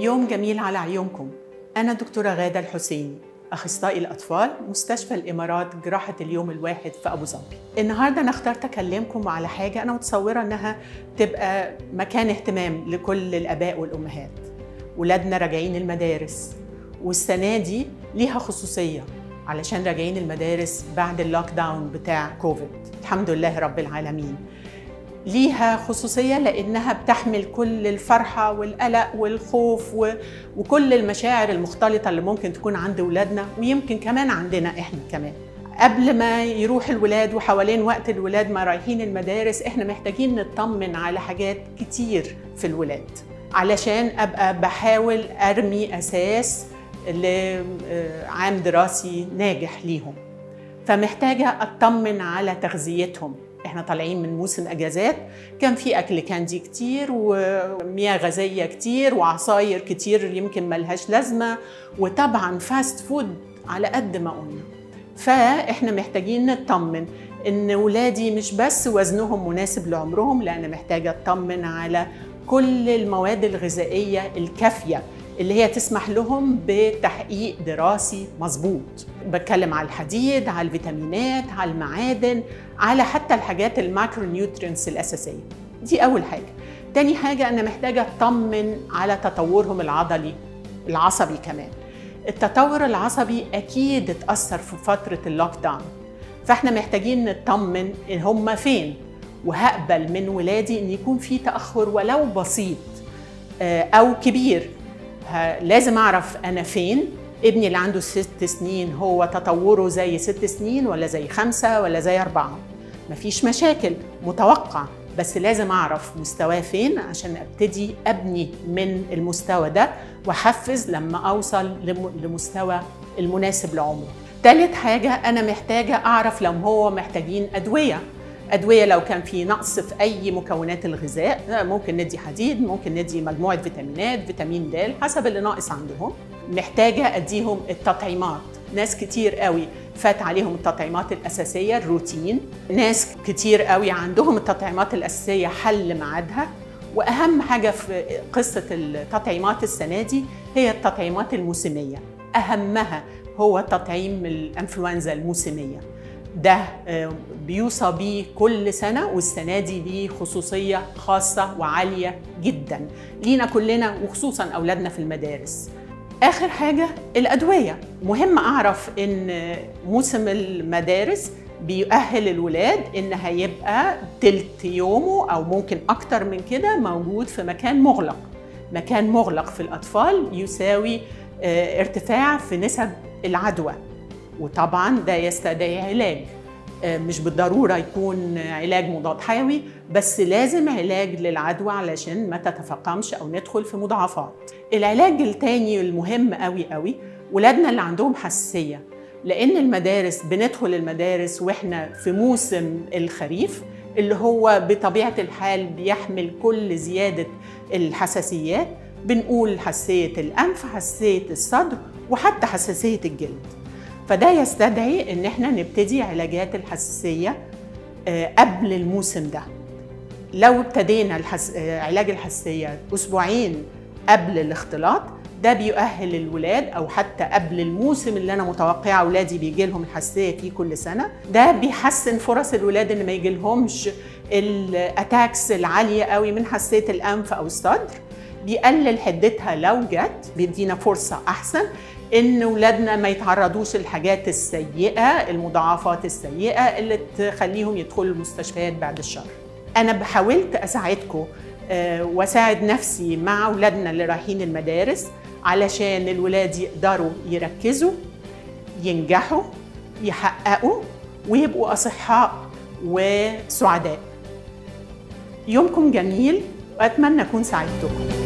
يوم جميل على عيونكم أنا دكتورة غادة الحسيني أخصائي الأطفال مستشفى الإمارات جراحة اليوم الواحد في أبو ظبي النهاردة أنا اخترت أكلمكم على حاجة أنا متصورة أنها تبقى مكان اهتمام لكل الآباء والأمهات ولادنا راجعين المدارس والسنة دي ليها خصوصية علشان راجعين المدارس بعد اللوك داون بتاع كوفيد الحمد لله رب العالمين ليها خصوصية لأنها بتحمل كل الفرحة والقلق والخوف و... وكل المشاعر المختلطة اللي ممكن تكون عند ولادنا ويمكن كمان عندنا إحنا كمان قبل ما يروح الولاد وحوالين وقت الولاد ما رايحين المدارس إحنا محتاجين نطمن على حاجات كتير في الولاد علشان أبقى بحاول أرمي أساس لعام دراسي ناجح ليهم فمحتاجة أطمن على تغذيتهم احنا طالعين من موسم اجازات كان في اكل كاندي كتير ومياه غازيه كتير وعصاير كتير يمكن ملهاش لازمه وطبعا فاست فود على قد ما قلنا فاحنا محتاجين نطمن ان ولادي مش بس وزنهم مناسب لعمرهم لا انا محتاجه اطمن على كل المواد الغذائيه الكافيه اللي هي تسمح لهم بتحقيق دراسي مظبوط بتكلم على الحديد على الفيتامينات على المعادن على حتى الحاجات الماكرو نيوترينتس الأساسية دي أول حاجة تاني حاجة أنا محتاجة أطمن على تطورهم العضلي العصبي كمان التطور العصبي أكيد اتأثر في فترة اللوك داون فاحنا محتاجين نطمن إن هم فين وهقبل من ولادي إن يكون في تأخر ولو بسيط أو كبير لازم اعرف انا فين ابني اللي عنده ست سنين هو تطوره زي ست سنين ولا زي خمسة ولا زي أربعة مفيش مشاكل متوقع بس لازم أعرف مستواه فين عشان أبتدي أبني من المستوى ده وأحفز لما أوصل لمستوى المناسب لعمره تالت حاجة أنا محتاجة أعرف لو هو محتاجين أدوية أدوية لو كان في نقص في أي مكونات الغذاء ممكن ندي حديد ممكن ندي مجموعة فيتامينات فيتامين د حسب اللي ناقص عندهم محتاجة أديهم التطعيمات ناس كتير قوي فات عليهم التطعيمات الأساسية الروتين ناس كتير قوي عندهم التطعيمات الأساسية حل ميعادها وأهم حاجة في قصة التطعيمات السنة دي هي التطعيمات الموسمية أهمها هو تطعيم الأنفلونزا الموسمية ده بيوصى بيه كل سنة والسنة دي ليه خصوصية خاصة وعالية جدا لينا كلنا وخصوصا أولادنا في المدارس آخر حاجة الأدوية مهم أعرف إن موسم المدارس بيؤهل الولاد إن هيبقى تلت يومه أو ممكن أكتر من كده موجود في مكان مغلق مكان مغلق في الأطفال يساوي ارتفاع في نسب العدوى وطبعا ده يستدعي علاج مش بالضروره يكون علاج مضاد حيوي بس لازم علاج للعدوى علشان ما تتفاقمش او ندخل في مضاعفات العلاج التاني المهم قوي قوي ولادنا اللي عندهم حساسيه لان المدارس بندخل المدارس واحنا في موسم الخريف اللي هو بطبيعه الحال بيحمل كل زياده الحساسيات بنقول حساسيه الانف حساسيه الصدر وحتى حساسيه الجلد فده يستدعي ان احنا نبتدي علاجات الحساسيه قبل الموسم ده لو ابتدينا الحس... علاج الحساسيه اسبوعين قبل الاختلاط ده بيؤهل الولاد او حتى قبل الموسم اللي انا متوقعه اولادي بيجي لهم الحساسيه فيه كل سنه ده بيحسن فرص الولاد ان ما يجي لهمش الاتاكس العاليه قوي من حساسيه الانف او الصدر بيقلل حدتها لو جت بيدينا فرصه احسن ان ولادنا ما يتعرضوش للحاجات السيئه المضاعفات السيئه اللي تخليهم يدخلوا المستشفيات بعد الشر انا حاولت اساعدكم واساعد نفسي مع اولادنا اللي رايحين المدارس علشان الولاد يقدروا يركزوا ينجحوا يحققوا ويبقوا اصحاء وسعداء يومكم جميل واتمنى اكون ساعدتكم